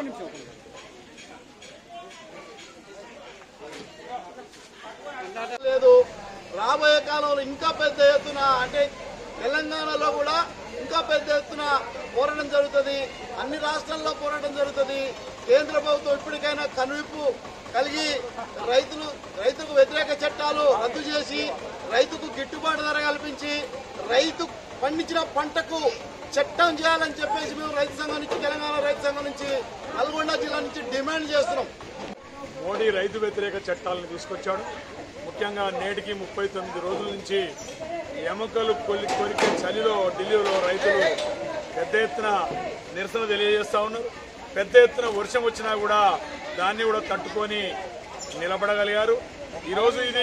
లేదు రాబోయే కాలంలో ఇంకా పెద్ద ఎత్తున అంటే తెలంగాణలో కూడా ఇంకా పెద్ద ఎత్తున పోరాటం జరుగుతుంది అన్ని రాష్ట్రాల్లో పోరాటం జరుగుతుంది కేంద్ర ప్రభుత్వం ఇప్పటికైనా కనువిప్పు కలిగి రైతులు రైతులకు వ్యతిరేక చట్టాలు రద్దు చేసి రైతుకు గిట్టుబాటు ధర కల్పించి రైతు పండించిన పంటకు చట్టం చేయాలని చెప్పేసి మేము రైతు సంఘం నుంచి తెలంగాణ రైతు సంఘం నుంచి నల్గొండ జిల్లా నుంచి డిమాండ్ చేస్తున్నాం మోడీ రైతు వ్యతిరేక చట్టాలను తీసుకొచ్చాడు ముఖ్యంగా నేటికి ముప్పై తొమ్మిది రోజుల నుంచి ఎముకలు కొలి కొరికే చలిలో ఢిల్లీలో రైతులు పెద్ద ఎత్తున నిరసన తెలియజేస్తా ఉన్నారు పెద్ద ఎత్తున వర్షం వచ్చినా కూడా దాన్ని కూడా తట్టుకొని నిలబడగలిగారు ఈరోజు ఇది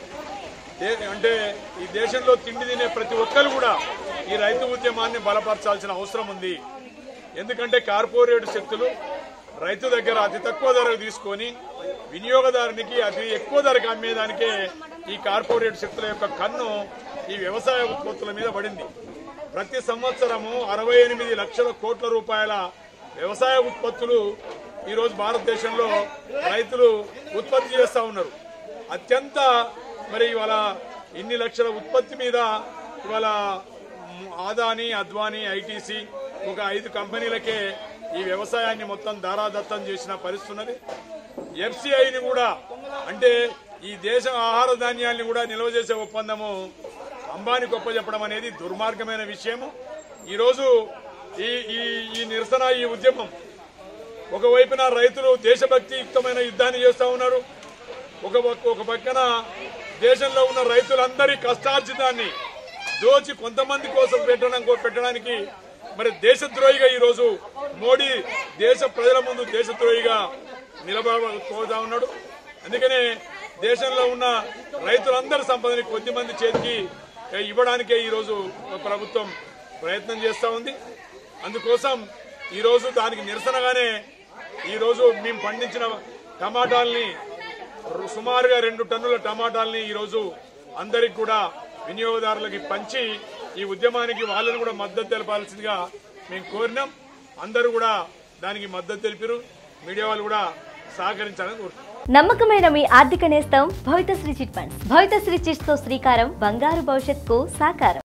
దే- అంటే ఈ దేశంలో తిండి తినే ప్రతి ఒక్కరు కూడా ఈ రైతు ఉద్యమాన్ని బలపరచాల్సిన అవసరం ఉంది ఎందుకంటే కార్పొరేట్ శక్తులు రైతు దగ్గర అతి తక్కువ ధరకు తీసుకొని వినియోగదారునికి అతి ఎక్కువ ధరకు అమ్మేదానికే ఈ కార్పొరేట్ శక్తుల యొక్క కన్ను ఈ వ్యవసాయ ఉత్పత్తుల మీద పడింది ప్రతి సంవత్సరము అరవై ఎనిమిది లక్షల కోట్ల రూపాయల వ్యవసాయ ఉత్పత్తులు ఈరోజు భారతదేశంలో రైతులు ఉత్పత్తి చేస్తూ ఉన్నారు అత్యంత మరి ఇవాళ ఇన్ని లక్షల ఉత్పత్తి మీద ఇవాళ మ్, ఆదాని అద్వానీ ఐటీసీ ఒక ఐదు కంపెనీలకే ఈ వ్యవసాయాన్ని మొత్తం దారాదత్తం చేసిన పరిస్థితి ఉన్నది ఎఫ్సిఐని కూడా అంటే ఈ దేశం ఆహార ధాన్యాల్ని కూడా నిల్వ చేసే ఒప్పందము అంబానీ గొప్ప చెప్పడం అనేది దుర్మార్గమైన విషయము ఈరోజు ఈ ఈ ఈ నిరసన ఈ ఉద్యమం ఒకవైపున రైతులు దేశభక్తియుక్తమైన యుద్ధాన్ని చేస్తూ ఉన్నారు ఒక పక్క- ఒక పక్కన దేశంలో ఉన్న రైతులందరి కష్టార్జితాన్ని దోచి కొంతమంది కోసం పెట్టడం పెట్టడానికి మరి దేశద్రోహిగా ఈరోజు మోడీ దేశ ప్రజల ముందు దేశద్రోహిగా నిలబడపోతా ఉన్నాడు అందుకనే దేశంలో ఉన్న రైతులందరి సంపదని కొద్దిమంది చేతికి ఇవ్వడానికే ఈరోజు ప్రభుత్వం ప్రయత్నం చేస్తూ ఉంది అందుకోసం ఈరోజు దానికి నిరసనగానే ఈరోజు మేము పండించిన టమాటాల్ని రు- సుమారుగా రెండు టన్నుల టమాటాల్ని ఈరోజు అందరికి కూడా వినియోగదారులకి పంచి ఈ ఉద్యమానికి వాళ్ళని కూడా మద్దతు తెలపాల్సిందిగా మేము కోరినాం అందరూ కూడా దానికి మద్దతు తెలిపారు మీడియా వాళ్ళు కూడా సహకరించాలని కోరుతున్నాం నమ్మకమైన మీ ఆర్థిక నేస్తం Bhavithasri chit funds Bhavithasri chits తో శ్రీకారం బంగారు భవిష్యత్కు సాకారం